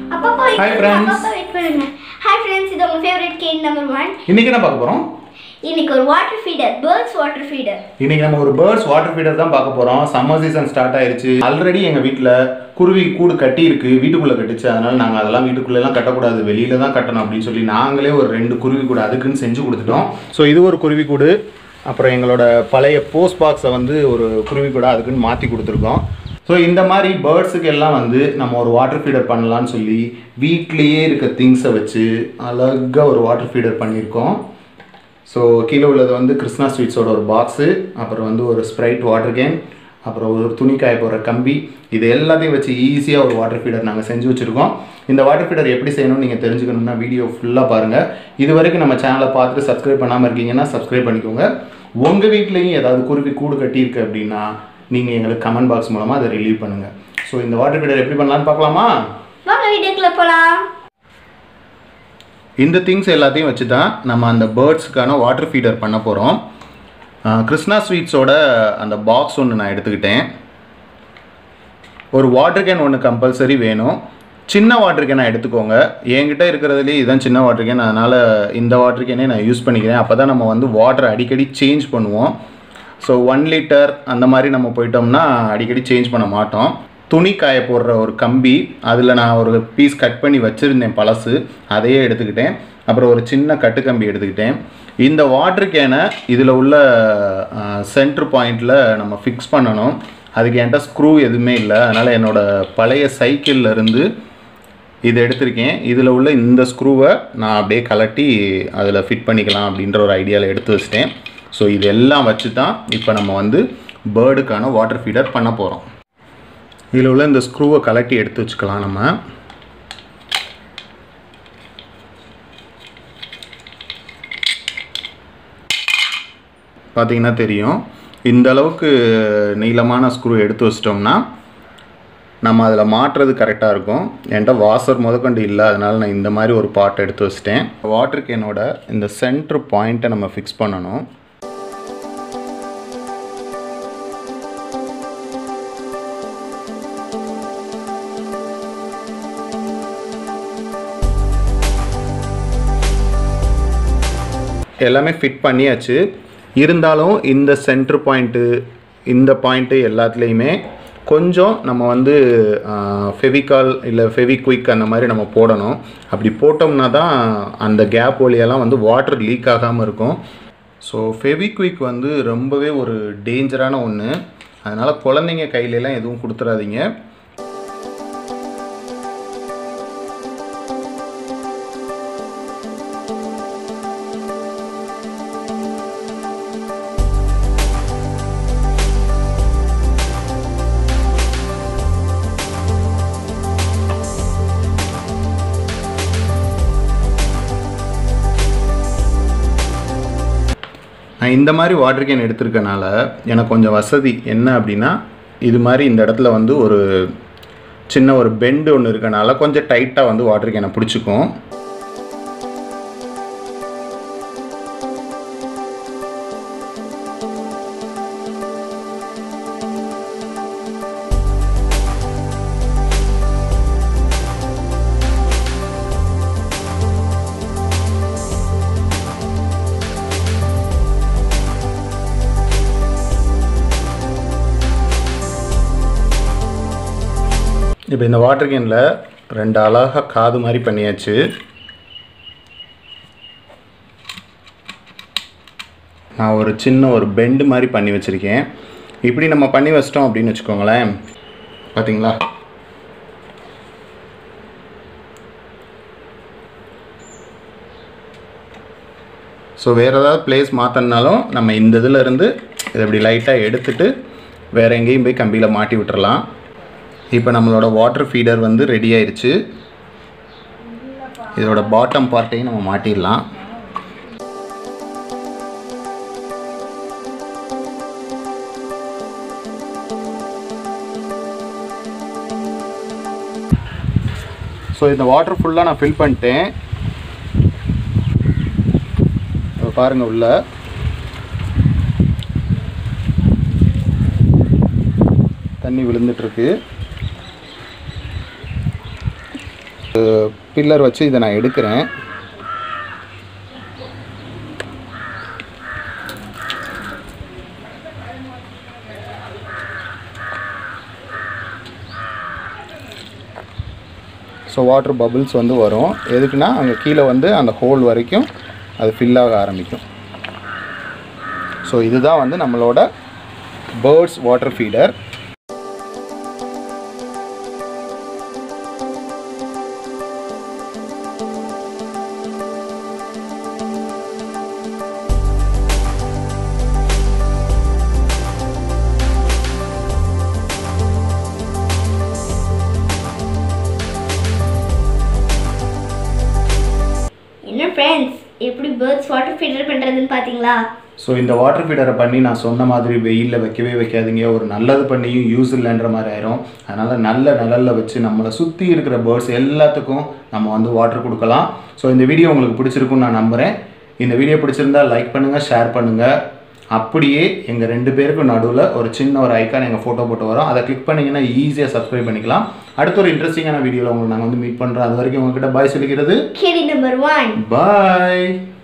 அப்பா wait Hi, பண்ணுங்க, friends. அப்பா wait பண்ணுங்க ஹாய் ஃப்ரெண்ட்ஸ் இது உங்க ஃபேவரட் கேக் நம்பர் ஒன் இன்னைக்கு என்ன பார்க்க போறோம் இன்னைக்கு ஒரு water feeder birds water feeder இன்னைக்கு நம்ம ஒரு பேர்ட்ஸ் வாட்டர் ஃபீடர் தான் பார்க்க போறோம் சம்மர் சீசன் ஸ்டார்ட் ஆயிருச்சு ஆல்ரெடி எங்க வீட்ல குருவி கூடு கட்டி இருக்கு வீட்டுக்குள்ள கட்டுச்சு அதனால நாங்க அதெல்லாம் வீட்டுக்குள்ள எல்லாம் கட்டக்கூடாது வெளியில தான் கட்டணும் அப்படின்னு சொல்லி நாங்களே ஒரு ரெண்டு குருவி கூடு அதுக்குன்னு செஞ்சு கொடுத்துட்டோம் ஸோ இது ஒரு குருவி கூடு அப்புறம் எங்களோட பழைய போஸ்ட் பாக்ஸை வந்து ஒரு குருவி கூட அதுக்குன்னு மாற்றி கொடுத்துருக்கோம் ஸோ இந்த மாதிரி பேர்ட்ஸுக்கு எல்லாம் வந்து நம்ம ஒரு வாட்டர் ஃபீடர் பண்ணலாம்னு சொல்லி வீட்லேயே இருக்க திங்ஸை வச்சு அழகாக ஒரு வாட்டர் ஃபீடர் பண்ணியிருக்கோம் ஸோ கீழே உள்ளது வந்து கிருஷ்ணா ஸ்வீட்ஸோட ஒரு பாக்ஸு அப்புறம் வந்து ஒரு ஸ்ப்ரைட் வாட்டர் கேன் அப்புறம் ஒரு துணி காய போடுற கம்பி இது எல்லாத்தையும் வச்சு ஈஸியாக ஒரு வாட்டர் ஃபீடர் நாங்கள் செஞ்சு வச்சுருக்கோம் இந்த வாட்டர் ஃபீடர் எப்படி செய்யணும்னு நீங்கள் தெரிஞ்சுக்கணும்னா வீடியோ ஃபுல்லாக பாருங்கள் இது வரைக்கும் நம்ம சேனலை பார்த்துட்டு சப்ஸ்கிரைப் பண்ணாமல் இருக்கீங்கன்னா சப்ஸ்கிரைப் பண்ணிக்கோங்க உங்கள் வீட்லேயும் ஏதாவது குருவி கூடு கட்டியிருக்கு அப்படின்னா நீங்கள் எங்களுக்கு கமெண்ட் பாக்ஸ் மூலமாக அதை ரிலீவ் பண்ணுங்கள் ஸோ இந்த வாட்டர் ஃபீடர் எப்படி பண்ணலான்னு பார்க்கலாமா வாங்க வீடியோக்குள்ள போலாம் இந்த திங்ஸ் எல்லாத்தையும் வச்சு தான் நம்ம அந்த பேர்ட்ஸுக்கான வாட்டர் ஃபீடர் பண்ண போகிறோம் கிருஷ்ணா ஸ்வீட்ஸோட அந்த பாக்ஸ் ஒன்று நான் எடுத்துக்கிட்டேன் ஒரு வாட்டர் கேன் ஒன்று கம்பல்சரி வேணும் சின்ன வாட்டர் கேனை எடுத்துக்கோங்க என்கிட்ட இருக்கிறதுலேயே இதுதான் சின்ன வாட்டர் கேன் அதனால் இந்த வாட்டர் கேனே நான் யூஸ் பண்ணிக்கிறேன் அப்போ தான் நம்ம வந்து வாட்டர் அடிக்கடி சேஞ்ச் பண்ணுவோம் ஸோ ஒன் லிட்டர் அந்த மாதிரி நம்ம போயிட்டோம்னா அடிக்கடி சேஞ்ச் பண்ண மாட்டோம் துணி காய போடுற ஒரு கம்பி அதில் நான் ஒரு பீஸ் கட் பண்ணி வச்சுருந்தேன் பழசு அதையே எடுத்துக்கிட்டேன் அப்புறம் ஒரு சின்ன கட்டு கம்பி எடுத்துக்கிட்டேன் இந்த வாட்டர் கேனை இதில் உள்ள சென்ட்ரு பாயிண்டில் நம்ம ஃபிக்ஸ் பண்ணணும் அதுக்கு என்கிட்ட ஸ்க்ரூ எதுவுமே இல்லை அதனால் என்னோடய பழைய சைக்கிள்ல இருந்து இது எடுத்திருக்கேன் இதில் உள்ள இந்த ஸ்க்ரூவை நான் அப்படியே கலட்டி அதில் ஃபிட் பண்ணிக்கலாம் அப்படின்ற ஒரு ஐடியாவில் எடுத்து வச்சிட்டேன் ஸோ இது எல்லாம் வச்சு தான் இப்போ நம்ம வந்து பேர்டுக்கான வாட்டர் ஃபீடர் பண்ண போகிறோம் இதில் உள்ள இந்த ஸ்க்ரூவை கலட்டி எடுத்து வச்சுக்கலாம் நம்ம பார்த்தீங்கன்னா தெரியும் இந்த அளவுக்கு நீளமான ஸ்க்ரூ எடுத்து வச்சிட்டோம்னா நம்ம அதில் மாட்டுறது கரெக்டாக இருக்கும் என்கிட்ட வாசர் முதற்கொண்டு இல்லை அதனால நான் இந்த மாதிரி ஒரு பாட் எடுத்து வச்சிட்டேன் வாட்டர் கேனோட இந்த சென்ட்ரு பாயிண்ட்டை நம்ம ஃபிக்ஸ் பண்ணணும் எல்லாமே ஃபிட் பண்ணியாச்சு இருந்தாலும் இந்த சென்ட்ரு பாயிண்ட்டு இந்த பாயிண்ட்டு எல்லாத்துலேயுமே கொஞ்சம் நம்ம வந்து ஃபெவிகால் இல்லை ஃபெவிக்விக் அந்த மாதிரி நம்ம போடணும் அப்படி போட்டோம்னா தான் அந்த கேப் வழியெல்லாம் வந்து வாட்டர் லீக் ஆகாமல் இருக்கும் ஸோ ஃபெவிக்விக் வந்து ரொம்பவே ஒரு டேஞ்சரான ஒன்று அதனால் குழந்தைங்க கையிலலாம் எதுவும் கொடுத்துறாதீங்க நான் இந்த மாதிரி வாட்டர் கேன் எடுத்திருக்கனால எனக்கு கொஞ்சம் வசதி என்ன அப்படின்னா இது மாதிரி இந்த இடத்துல வந்து ஒரு சின்ன ஒரு பெண்டு ஒன்று இருக்கனால கொஞ்சம் டைட்டாக வந்து வாட்டர் கேனை பிடிச்சிக்கும் இப்போ இந்த வாட்டர் கேனில் ரெண்டு அழகாக காது மாதிரி பண்ணியாச்சு நான் ஒரு சின்ன ஒரு பெண்டு மாதிரி பண்ணி வச்சுருக்கேன் இப்படி நம்ம பண்ணி வச்சிட்டோம் அப்படின்னு வச்சுக்கோங்களேன் பார்த்தீங்களா ஸோ வேறு ஏதாவது பிளேஸ் மாற்றினாலும் நம்ம இந்த இதில் இருந்து இதை இப்படி லைட்டாக எடுத்துட்டு வேறு எங்கேயும் போய் கம்பியில் மாட்டி விட்டுறலாம் இப்போ நம்மளோட வாட்டர் ஃபீடர் வந்து ரெடி ஆயிருச்சு இதோட பாட்டம் பார்ட்டையும் நம்ம மாட்டிடலாம் ஸோ இந்த வாட்டர் ஃபுல்லாக நான் ஃபில் பண்ணிட்டேன் இதோ பாருங்க உள்ள தண்ணி விழுந்துட்டுருக்கு பில்லர் வச்சு இதை நான் எடுக்கிறேன் ஸோ வாட்டர் பபிள்ஸ் வந்து வரும் எதுக்குன்னா அங்கே கீழே வந்து அந்த ஹோல் வரைக்கும் அது ஃபில் ஆக ஆரம்பிக்கும் ஸோ இதுதான் வந்து நம்மளோட பேர்ட்ஸ் வாட்டர் ஃபீடர் என்ன ஃப்ரெண்ட்ஸ் எப்படி பேர்ட்ஸ் வாட்டர் ஃபீடர் பண்ணுறதுன்னு பார்த்தீங்களா ஸோ இந்த வாட்டர் ஃபீடரை பண்ணி நான் சொன்ன மாதிரி வெயிலில் வைக்கவே வைக்காதீங்க ஒரு நல்லது பண்ணியும் யூஸ் இல்லைன்ற மாதிரி ஆயிரும் அதனால் நல்ல நிழலில் வச்சு நம்மளை சுற்றி இருக்கிற பேர்ட்ஸ் எல்லாத்துக்கும் நம்ம வந்து வாட்டர் கொடுக்கலாம் ஸோ இந்த வீடியோ உங்களுக்கு பிடிச்சிருக்குன்னு நான் நம்புகிறேன் இந்த வீடியோ பிடிச்சிருந்தா லைக் பண்ணுங்கள் ஷேர் பண்ணுங்கள் அப்படியே எங்கள் ரெண்டு பேருக்கும் நடுவில் ஒரு சின்ன ஒரு ஐக்கான் எங்கள் ஃபோட்டோ போட்டு வரோம் அதை கிளிக் பண்ணிங்கன்னா ஈஸியாக சப்ஸ்கிரைப் பண்ணிக்கலாம் அடுத்த ஒரு இன்ட்ரெஸ்டிங்கான வீடியோவில் உங்களை நாங்கள் வந்து மீட் பண்ணுறோம் அது வரைக்கும் உங்ககிட்ட பாய் சொல்லிக்கிறது கேடி நம்பர் ஒன் பாய்